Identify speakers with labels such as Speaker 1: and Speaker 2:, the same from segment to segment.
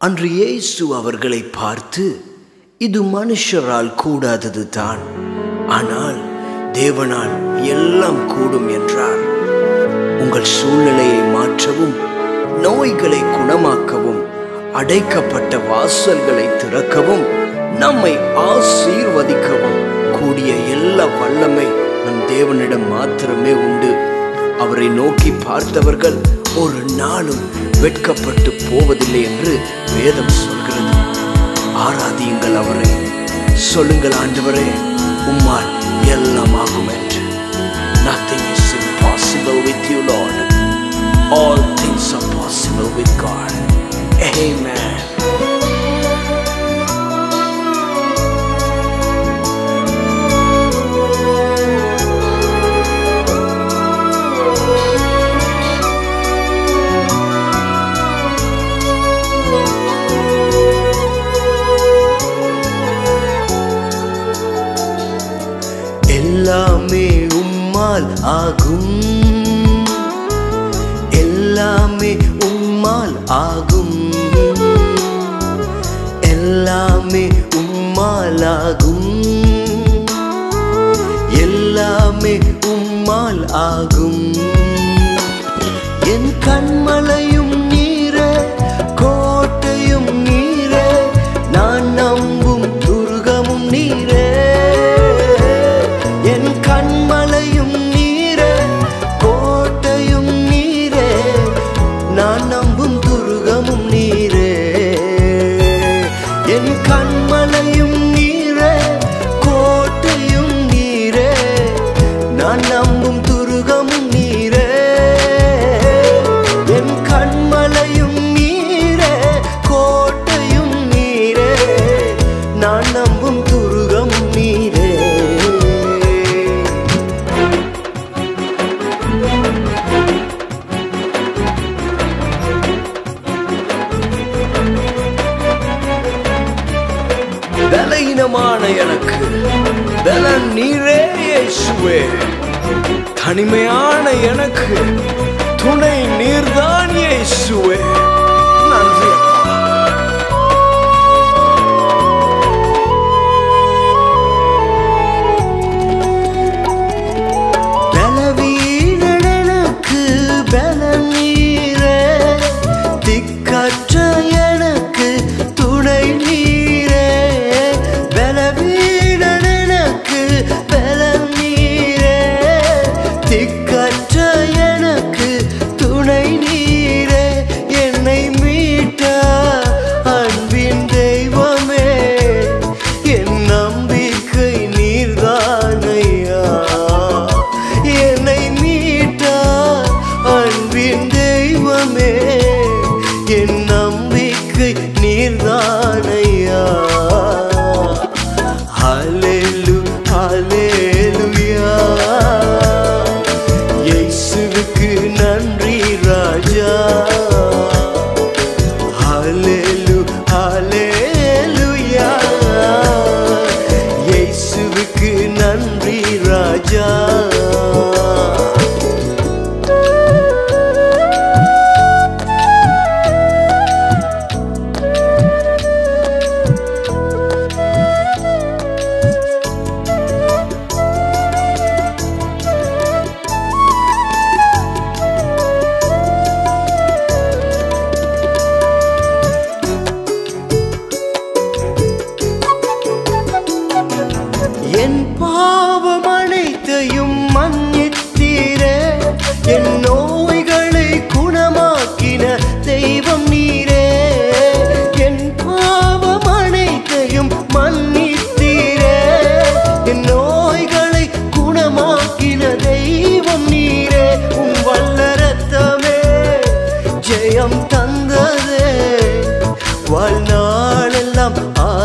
Speaker 1: அன்று இயேசு அவர்களை பார்த்து இது மனுஷரால் கூடாதது தான் ஆனால் தேவனால் எல்லாம் கூடும் என்றார் உங்கள் சூழ்நிலையை மாற்றவும் நோய்களை குணமாக்கவும் அடைக்கப்பட்ட வாசல்களை திறக்கவும் நம்மை ஆசீர்வதிக்கவும் கூடிய எல்லா வல்லமை நம் தேவனிடம் மாத்திரமே உண்டு அவரை நோக்கி பார்த்தவர்கள் ஒரு நாளும் வெட்கப்பட்டு போவதில்லை என்று வேதம் சொல்கிறது ஆராதியுங்கள் அவரை சொல்லுங்கள் ஆண்டவரே உம்மால் எல்லாம் ஆகும் என்று nothing is impossible with you lord all things are possible with god amen எல்லாமே உம்மால் ஆகும் எல்லாமே உம்மால் ஆகும் எல்லாமே உம்மால் ஆகும் எல்லாமே உம்மால் ஆகும் என் கண்மலையும் நீரே கோட்டையும் நீரே நான் நம்பும் துர்கமும் நீரே என் கண்மலையும் நீரே கோட்டையும் நீரே நான் நம்பும் துர்கமும் நீரே என் கண்மலையும் நீரே கோட்டையும் நீரே நான் நம்பும் துருகமும் நீரே என் கண்மலையும் நீரே கோட்டையும் நீரே நான் நம்பும் துருகமும் நீரே பலகீனமான எனக்கு பலன் நீரே இயேசுவே தனிமையான எனக்கு துணை நீர்தான் இயேசுவே நன்றி அப்பா. பலவீனனுக்கு பலன் நீரே திக்கற்ற எனக்கு துணை நீரே பலவீனனுக்கு பலன் நீரே திக்கற்ற எனக்கு துணை நீரே என்னை மீட்ட அன்பின் தெய்வமே என் நம்பிக்கை நீர்தானையா என்னை மீட்ட அன்பின் தெய்வமே என் நம்பிக்கை நீர்தானையா ஹallelu ஹalleluya இயேசுவுக்கு நன்றி ராஜா ஹallelu ஹalleluya இயேசுவுக்கு நன்றி ராஜா என் பாவம் அனைத்தையும் மன்னித்தீரே என் நோய்களை குணமாக்கின தெய்வம் நீரே என் பாவம் அனைத்தையும் மன்னித்தீரே என் நோய்களை குணமாக்கின தெய்வம் நீரே உன் வல்ல ரத்தமே ஜெயம் தந்ததே வாழ்நாளெல்லாம்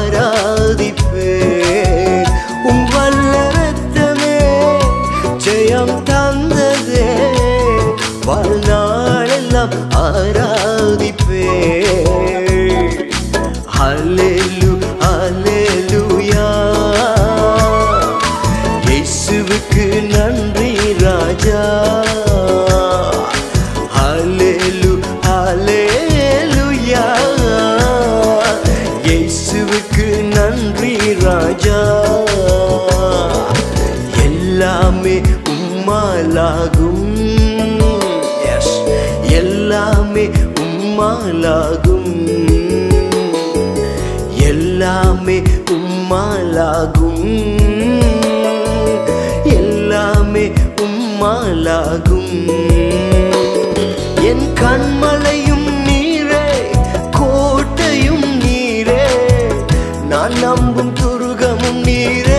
Speaker 1: ஆராதிப்பேன் உம் வல்ல ரத்தமே ஜெயம் தந்ததே உம்மாலாகும் எல்லாமே உம்மாலாகும் எல்லாமே உம்மாலாகும் என் கண்மலையும் நீரே கோட்டையும் நீரே நான் நம்பும் துருகமும் நீரே